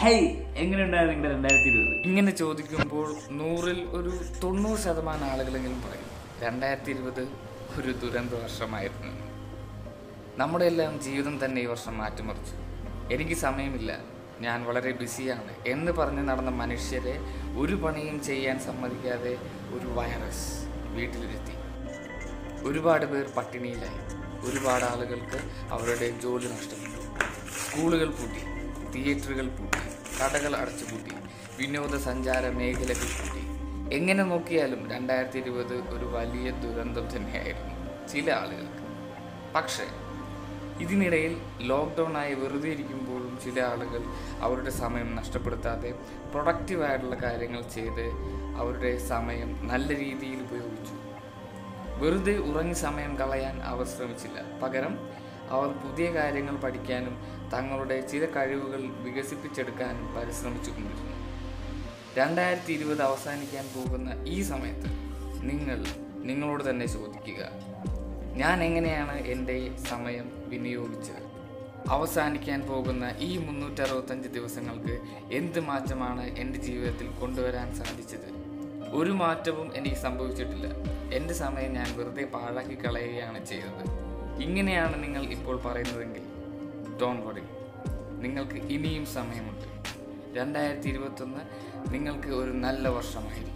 High എങ്ങനെയുണ്ടായിരുന്നു നിങ്ങളുടെ രണ്ടായിരത്തി ഇരുപത് ഇങ്ങനെ ചോദിക്കുമ്പോൾ നൂറിൽ ഒരു തൊണ്ണൂറ് ശതമാനം ആളുകളെങ്കിലും പറയും രണ്ടായിരത്തി ഇരുപത് ഒരു ദുരന്ത വർഷമായിരുന്നു എന്ന്. നമ്മുടെ എല്ലാം ജീവിതം തന്നെ ഈ വർഷം മാറ്റിമറിച്ചു എനിക്ക് സമയമില്ല ഞാൻ വളരെ ബിസിയാണ് എന്ന് പറഞ്ഞ് നടന്ന മനുഷ്യരെ ഒരു പണിയും ചെയ്യാൻ സമ്മതിക്കാതെ ഒരു വൈറസ് വീട്ടിലിരുത്തി ഒരുപാട് പേർ പട്ടിണിയിലായി ഒരുപാട് ആളുകൾക്ക് അവരുടെ ജോലി നഷ്ടപ്പെട്ടു സ്കൂളുകൾ പൂട്ടി തിയേറ്ററുകൾ പൂട്ടി കടകൾ അടച്ചുപൂട്ടി വിനോദസഞ്ചാര മേഖലകൾ പൂട്ടി എങ്ങനെ നോക്കിയാലും രണ്ടായിരത്തി ഇരുപത് ഒരു വലിയ ദുരന്തം തന്നെയായിരുന്നു ചില ആളുകൾക്ക് പക്ഷേ ഇതിനിടയിൽ ലോക്ക്ഡൗൺ ആയി വെറുതെ ഇരിക്കുമ്പോഴും ചില ആളുകൾ അവരുടെ സമയം നഷ്ടപ്പെടുത്താതെ പ്രൊഡക്റ്റീവായിട്ടുള്ള കാര്യങ്ങൾ ചെയ്ത് അവരുടെ സമയം നല്ല രീതിയിൽ ഉപയോഗിച്ചു വെറുതെ ഉറങ്ങി സമയം കളയാൻ അവർ ശ്രമിച്ചില്ല പകരം അവർ പുതിയ കാര്യങ്ങൾ പഠിക്കാനും തങ്ങളുടെ ചില കഴിവുകൾ വികസിപ്പിച്ചെടുക്കാനും പരിശ്രമിച്ചു കൊണ്ടിരുന്നു രണ്ടായിരത്തി ഇരുപത് അവസാനിക്കാൻ പോകുന്ന ഈ സമയത്ത് നിങ്ങൾ നിങ്ങളോട് തന്നെ ചോദിക്കുക ഞാൻ എങ്ങനെയാണ് എൻ്റെ സമയം വിനിയോഗിച്ചത് അവസാനിക്കാൻ പോകുന്ന ഈ മുന്നൂറ്ററുപത്തഞ്ച് ദിവസങ്ങൾക്ക് എന്ത് മാറ്റമാണ് എൻ്റെ ജീവിതത്തിൽ കൊണ്ടുവരാൻ സാധിച്ചത് ഒരു മാറ്റവും എനിക്ക് സംഭവിച്ചിട്ടില്ല എൻ്റെ സമയം ഞാൻ വെറുതെ പാഴാക്കി കളയുകയാണ് ചെയ്തത് ഇങ്ങനെയാണ് നിങ്ങൾ ഇപ്പോൾ പറയുന്നതെങ്കിൽ ഡോൺ വറി നിങ്ങൾക്ക് ഇനിയും സമയമുണ്ട് രണ്ടായിരത്തി ഇരുപത്തൊന്ന് നിങ്ങൾക്ക് ഒരു നല്ല വർഷമായിരിക്കും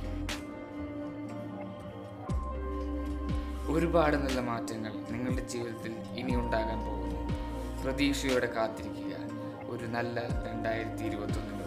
ഒരുപാട് നല്ല മാറ്റങ്ങൾ നിങ്ങളുടെ ജീവിതത്തിൽ ഇനി ഉണ്ടാകാൻ പോകുന്നു പ്രതീക്ഷയോടെ കാത്തിരിക്കുക ഒരു നല്ല രണ്ടായിരത്തി ഇരുപത്തൊന്നിന്